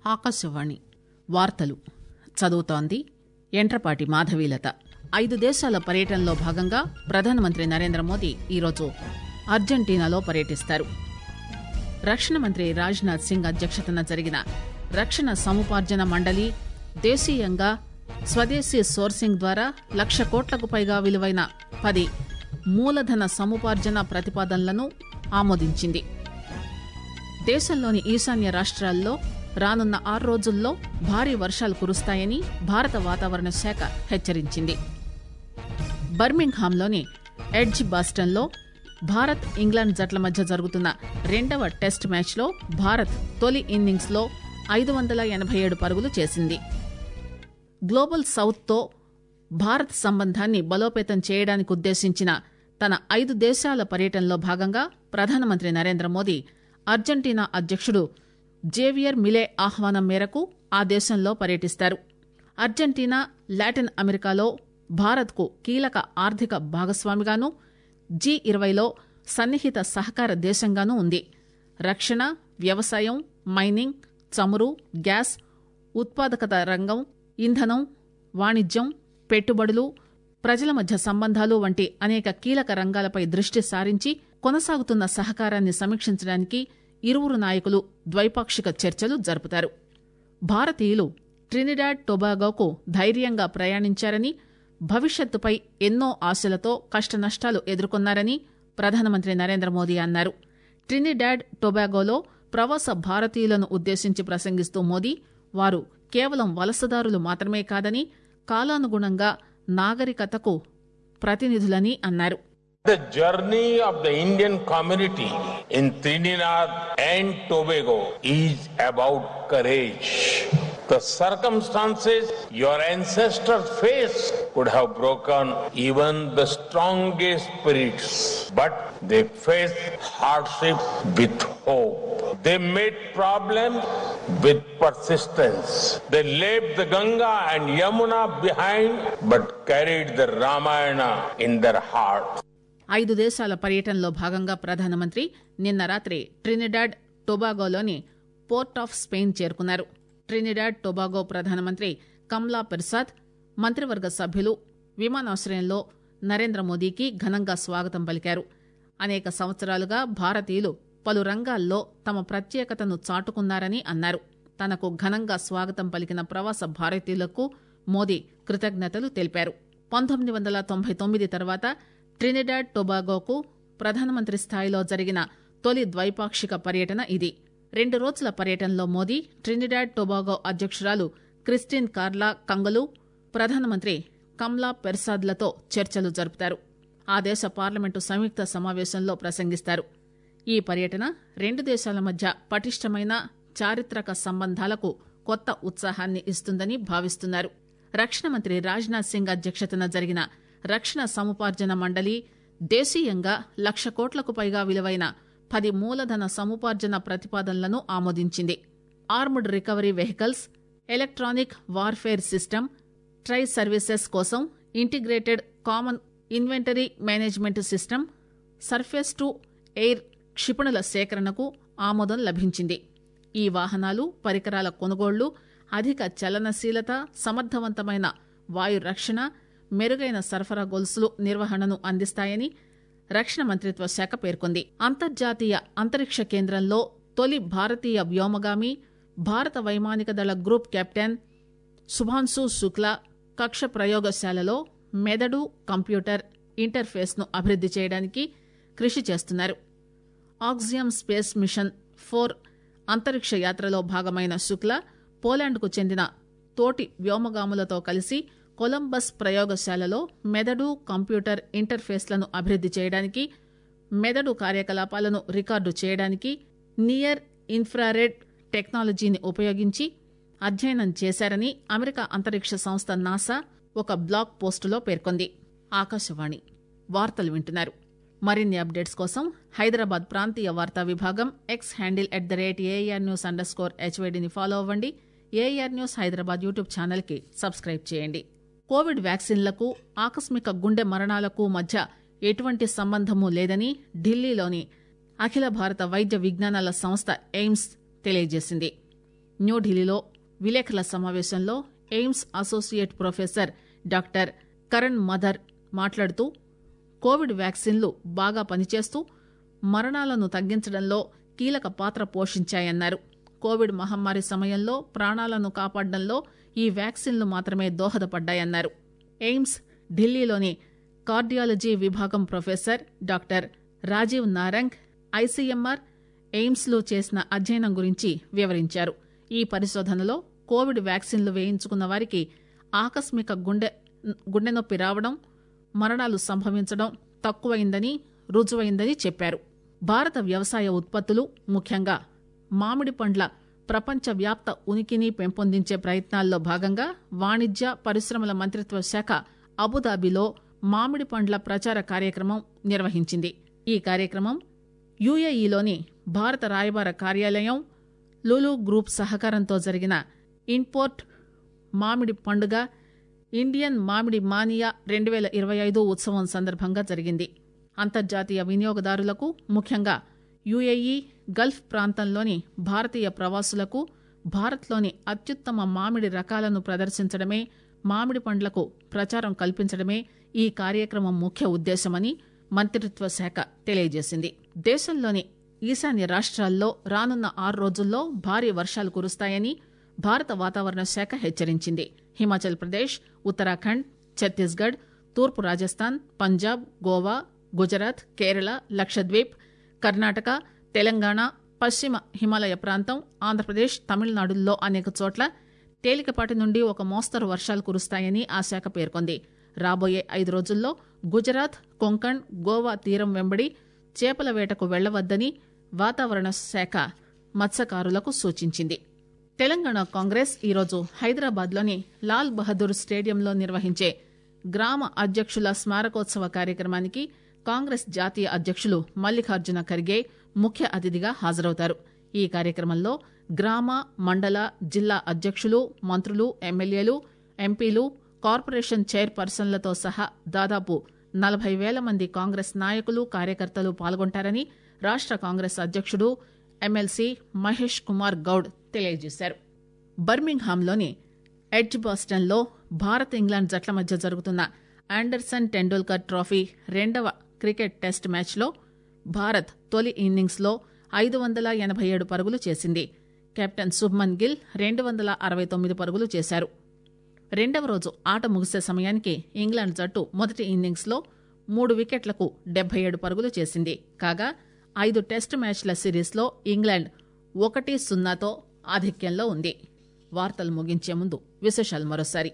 ఆకాశవాణి వార్తలు చదువుతోంది ఎంట్రపాటి మాధవీలత ఐదు దేశాల పర్యటనలో భాగంగా ప్రధానమంత్రి నరేంద్ర మోదీ ఈరోజు అర్జెంటీనాలో పర్యటిస్తారు రక్షణ మంత్రి రాజ్నాథ్ సింగ్ అధ్యక్షతన జరిగిన రక్షణ సముపార్జన మండలి దేశీయంగా స్వదేశీ సోర్సింగ్ ద్వారా లక్ష కోట్లకు పైగా విలువైన పది మూలధన సముపార్జన ప్రతిపాదనలను ఆమోదించింది దేశంలోని ఈశాన్య రాష్ట్రాల్లో రానున్న ఆరు రోజుల్లో భారీ వర్షాలు కురుస్తాయని భారత వాతావరణ శాఖ హెచ్చరించింది బర్మింగ్హామ్లోని ఎడ్జ్ బాస్టన్లో భారత్ ఇంగ్లాండ్ జట్ల మధ్య జరుగుతున్న రెండవ టెస్ట్ మ్యాచ్లో భారత్ తొలి ఇన్నింగ్స్లో ఐదు వందల ఎనభై ఏడు పరుగులు చేసింది గ్లోబల్ సౌత్తో భారత్ సంబంధాన్ని బలోపేతం చేయడానికి ఉద్దేశించిన తన ఐదు దేశాల పర్యటనలో భాగంగా ప్రధానమంత్రి నరేంద్ర మోదీ అర్జెంటీనా అధ్యక్షుడు జేవియర్ మిలే ఆహ్వానం మేరకు ఆ దేశంలో పర్యటిస్తారు అర్జెంటీనా లాటిన్ అమెరికాలో భారత్కు కీలక ఆర్థిక భాగస్వామిగాను జీ ఇరవైలో సన్నిహిత సహకార దేశంగానూ ఉంది రక్షణ వ్యవసాయం మైనింగ్ చమురు గ్యాస్ ఉత్పాదకత రంగం ఇంధనం వాణిజ్యం పెట్టుబడులు ప్రజల మధ్య సంబంధాలు వంటి అనేక కీలక రంగాలపై దృష్టి సారించి కొనసాగుతున్న సహకారాన్ని సమీక్షించడానికి ఇరువురు నాయకులు ద్వైపాక్షిక చర్చలు జరుపుతారు భారతీయులు ట్రినిడాడ్ టొబాగోకు ధైర్యంగా ప్రయాణించారని భవిష్యత్తుపై ఎన్నో ఆశలతో కష్టనష్టాలు ఎదుర్కొన్నారని ప్రధానమంత్రి నరేంద్ర మోదీ అన్నారు ట్రినిడాడ్ టొబాగోలో ప్రవాస భారతీయులను ఉద్దేశించి ప్రసంగిస్తూ మోదీ వారు కేవలం వలసదారులు మాత్రమే కాదని కాలానుగుణంగా నాగరికతకు ప్రతినిధులని అన్నారు The journey of the Indian community in Trinidad and Tobago is about courage. The circumstances your ancestors faced could have broken even the strongest spirits, but they faced hardship with hope. They met problems with persistence. They left the Ganga and Yamuna behind, but carried the Ramayana in their heart. ఐదు దేశాల పర్యటనలో భాగంగా ప్రధానమంత్రి నిన్న రాత్రి Trinidad టొబాగోలోని port of Spain చేరుకున్నారు Trinidad Tobago ప్రధానమంత్రి కమ్లా పెర్సాద్ మంత్రివర్గ సభ్యులు విమానాశ్రయంలో నరేంద్ర మోదీకి ఘనంగా స్వాగతం పలికారు అనేక సంవత్సరాలుగా భారతీయులు పలు రంగాల్లో తమ ప్రత్యేకతను చాటుకున్నారని అన్నారు తనకు ఘనంగా స్వాగతం పలికిన ప్రవాస భారతీయులకు మోదీ కృతజ్ఞతలు తెలిపారు పంతొమ్మిది వందల తొంభై తొమ్మిది తర్వాత ట్రినిడాడ్ టొబాగోకు ప్రధానమంత్రి స్థాయిలో జరిగిన తొలి ద్వైపాక్షిక పర్యటన ఇది రెండు రోజుల పర్యటనలో మోదీ ట్రినిడాడ్ టొబాగో అధ్యక్షురాలు క్రిస్టిన్ కార్లా కంగలు ప్రధానమంత్రి కమ్లా పెర్సాద్లతో చర్చలు జరుపుతారు ఆ దేశ పార్లమెంటు సంయుక్త సమావేశంలో ప్రసంగిస్తారు ఈ పర్యటన రెండు దేశాల మధ్య పటిష్టమైన చారిత్రక సంబంధాలకు కొత్త ఉత్సాహాన్ని ఇస్తుందని భావిస్తున్నారు రక్షణ మంత్రి రాజ్నాథ్ సింగ్ అధ్యక్షతన జరిగిన రక్షణ సముపార్జన మండలి దేశీయంగా లక్ష కోట్లకు పైగా విలువైన పది మూలధన సముపార్జన ప్రతిపాదనలను ఆమోదించింది armed recovery vehicles electronic warfare system tri services కోసం integrated common inventory management system surface to air క్షిపణుల సేకరణకు ఆమోదం లభించింది ఈ వాహనాలు పరికరాల కొనుగోళ్లు అధిక చలనశీలత సమర్థవంతమైన వాయు రక్షణ మెరుగైన సరఫరా గొలుసులు నిర్వహణను అందిస్తాయని రక్షణ మంత్రిత్వ శాఖ పేర్కొంది అంతర్జాతీయ అంతరిక్ష కేంద్రంలో తొలి భారతీయ వ్యోమగామి భారత వైమానిక దళ గ్రూప్ కెప్టెన్ శుభాన్సు శుక్లా కక్ష ప్రయోగశాలలో మెదడు కంప్యూటర్ ఇంటర్ఫేస్ ను అభివృద్ది చేయడానికి కృషి చేస్తున్నారు ఆక్సియం స్పేస్ మిషన్ ఫోర్ అంతరిక్ష యాత్రలో భాగమైన శుక్లా పోలాండ్కు చెందిన తోటి వ్యోమగాములతో కలిసి కొలంబస్ ప్రయోగశాలలో మెదడు కంప్యూటర్ ఇంటర్ఫేస్లను అభివృద్ది చేయడానికి మెదడు కార్యకలాపాలను రికార్డు చేయడానికి నియర్ ఇన్ఫ్రారెడ్ టెక్నాలజీని ఉపయోగించి అధ్యయనం చేశారని అమెరికా అంతరిక్ష సంస్థ నాసా ఒక బ్లాగ్ పోస్టులో పేర్కొంది ఆకాశవాణి వార్తలు వింటున్నారు మరిన్ని అప్డేట్స్ కోసం హైదరాబాద్ ప్రాంతీయ వార్తా విభాగం X handle at the rate AR news underscore స్కోర్ హెచ్వైడిని ఫాలో అవ్వండి AR news Hyderabad YouTube channel కి సబ్స్క్రైబ్ చేయండి కోవిడ్ వ్యాక్సిన్లకు ఆకస్మిక గుండె మరణాలకు మధ్య ఎటువంటి సంబంధమూ లేదని ఢిల్లీలోని అఖిల భారత వైద్య విజ్ఞానాల సంస్థ ఎయిమ్స్ తెలియజేసింది న్యూఢిల్లీలో విలేకరుల సమావేశంలో AIIMS associate professor doctor Karan Madan మాట్లాడుతూ కోవిడ్ వ్యాక్సిన్లు బాగా పనిచేస్తూ మరణాలను తగ్గించడంలో కీలక పాత్ర పోషించాయన్నారు కోవిడ్ మహమ్మారి సమయంలో ప్రాణాలను కాపాడడంలో ఈ వ్యాక్సిన్లు మాత్రమే దోహదపడ్డాయన్నారు ఎయిమ్స్ ఢిల్లీలోని కార్డియాలజీ విభాగం professor doctor Rajiv Narang ICMR AIIMS లో చేసిన అధ్యయనం గురించి వివరించారు ఈ పరిశోధనలో కోవిడ్ వ్యాక్సిన్లు వేయించుకున్న వారికి ఆకస్మిక గుండె గుండె నొప్పి రావడం మరణాలు సంభవించడం తక్కువైందని రుజువైందని చెప్పారు భారత వ్యవసాయ ఉత్పత్తులు ముఖ్యంగా మామిడి పండ్ల ప్రపంచవ్యాప్త ఉనికిని పెంపొందించే ప్రయత్నాల్లో భాగంగా వాణిజ్య పరిశ్రమల మంత్రిత్వ శాఖ అబుదాబిలో మామిడి పండ్ల ప్రచార కార్యక్రమం నిర్వహించింది ఈ కార్యక్రమం యుఏఈలోని భారత రాయబార కార్యాలయం లులు గ్రూప్ సహకారంతో జరిగిన ఇన్పోర్ట్ మామిడి పండుగ ఇండియన్ మామిడి మానియా రెండు వేల ఇరవై ఐదు ఉత్సవం సందర్భంగా జరిగింది అంతర్జాతీయ వినియోగదారులకు ముఖ్యంగా యుఏఈ గల్ఫ్ ప్రాంతంలోని భారతీయ ప్రవాసులకు భారత్లోని అత్యుత్తమ మామిడి రకాలను ప్రదర్శించడమే మామిడి పండ్లకు ప్రచారం కల్పించడమే ఈ కార్యక్రమం ముఖ్య ఉద్దేశమని మంత్రిత్వ శాఖ తెలియజేసింది దేశంలోని ఈశాన్య రాష్ట్రాల్లో రానున్న ఆరు రోజుల్లో భారీ వర్షాలు కురుస్తాయని భారత వాతావరణ శాఖ హెచ్చరించింది హిమాచల్ ప్రదేశ్ ఉత్తరాఖండ్ ఛత్తీస్గఢ్ తూర్పు రాజస్థాన్ పంజాబ్ గోవా గుజరాత్ కేరళ లక్షద్వీప్ కర్ణాటక తెలంగాణ పశ్చిమ హిమాలయ ప్రాంతం ఆంధ్రప్రదేశ్ తమిళనాడుల్లో అనేక చోట్ల తేలికపాటి నుండి ఒక మోస్తరు వర్షాలు కురుస్తాయని ఆ శాఖ పేర్కొంది రాబోయే ఐదు రోజుల్లో గుజరాత్ కొంకణ్ గోవా తీరం వెంబడి చేపల వేటకు వెళ్లవద్దని వాతావరణ శాఖ మత్స్యకారులకు సూచించింది తెలంగాణ కాంగ్రెస్ ఈరోజు హైదరాబాద్లోని లాల్ బహదూర్ స్టేడియంలో నిర్వహించే గ్రామ అధ్యక్షుల స్మారకోత్సవ కార్యక్రమానికి కాంగ్రెస్ జాతీయ అధ్యక్షులు మల్లికార్జున ఖర్గే ముఖ్య అతిథిగా హాజరవుతారు ఈ కార్యక్రమంలో గ్రామ మండల జిల్లా అధ్యక్షులు మంత్రులు ఎమ్మెల్యేలు ఎంపీలు కార్పొరేషన్ చైర్పర్సన్లతో సహా దాదాపు నలభై వేల మంది కాంగ్రెస్ నాయకులు కార్యకర్తలు పాల్గొంటారని రాష్ట కాంగ్రెస్ అధ్యక్షుడు ఎమ్మెల్సీ మహేష్ కుమార్ గౌడ్ తెలియజేశారు బర్మింగ్హామ్లోని ఎడ్జ్ బాస్టన్లో భారత్ ఇంగ్లాండ్ జట్ల మధ్య జరుగుతున్న ఆండర్సన్ టెండూల్కర్ ట్రోఫీ రెండవ క్రికెట్ టెస్ట్ మ్యాచ్లో భారత్ తొలి ఇన్నింగ్స్లో ఐదు వందల ఎనభై ఏడు పరుగులు చేసింది కెప్టెన్ శుభ్మన్ గిల్ రెండు వందల అరవై తొమ్మిది పరుగులు చేశారు రెండవ రోజు ఆట ముగిసే సమయానికి ఇంగ్లాండ్ జట్టు మొదటి ఇన్నింగ్స్లో మూడు వికెట్లకు డెబ్బై ఏడు పరుగులు చేసింది కాగా ఐదు టెస్ట్ మ్యాచ్ల సిరీస్లో ఇంగ్లాండ్ ఒకటి సున్నాతో ఆధిక్యంలో ఉంది వార్తలు ముగించే ముందు విశేషాలు మరోసారి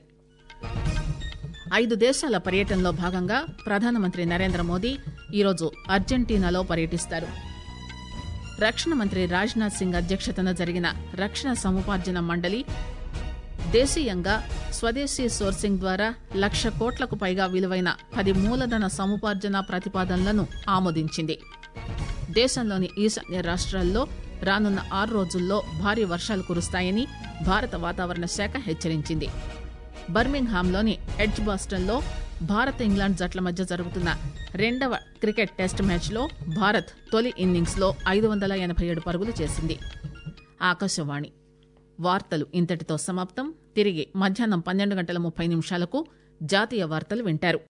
ఐదు దేశాల పర్యటనలో భాగంగా ప్రధానమంత్రి నరేంద్ర మోదీ ఈరోజు అర్జెంటీనాలో పర్యటిస్తారు రక్షణ మంత్రి రాజ్నాథ్ సింగ్ అధ్యక్షతన జరిగిన రక్షణ సముపార్జన మండలి దేశీయంగా స్వదేశీ సోర్సింగ్ ద్వారా లక్ష కోట్లకు పైగా విలువైన పది మూలధన సముపార్జన ప్రతిపాదనలను ఆమోదించింది దేశంలోని ఈశాన్య రాష్ట్రాల్లో రానున్న ఆరు రోజుల్లో భారీ వర్షాలు కురుస్తాయని భారత వాతావరణ శాఖ హెచ్చరించింది బర్మింగ్హామ్లోని ఎడ్జ్ బాస్టన్లో భారత్ ఇంగ్లాండ్ జట్ల మధ్య జరుగుతున్న రెండవ క్రికెట్ టెస్ట్ మ్యాచ్లో భారత్ తొలి ఇన్నింగ్స్లో ఐదు వందల ఎనభై ఏడు పరుగులు చేసింది ఆకాశవాణి వార్తలు ఇంతటితో సమాప్తం తిరిగి మధ్యాహ్నం పన్నెండు గంటల ముప్పై నిమిషాలకు జాతీయ వార్తలు వింటారు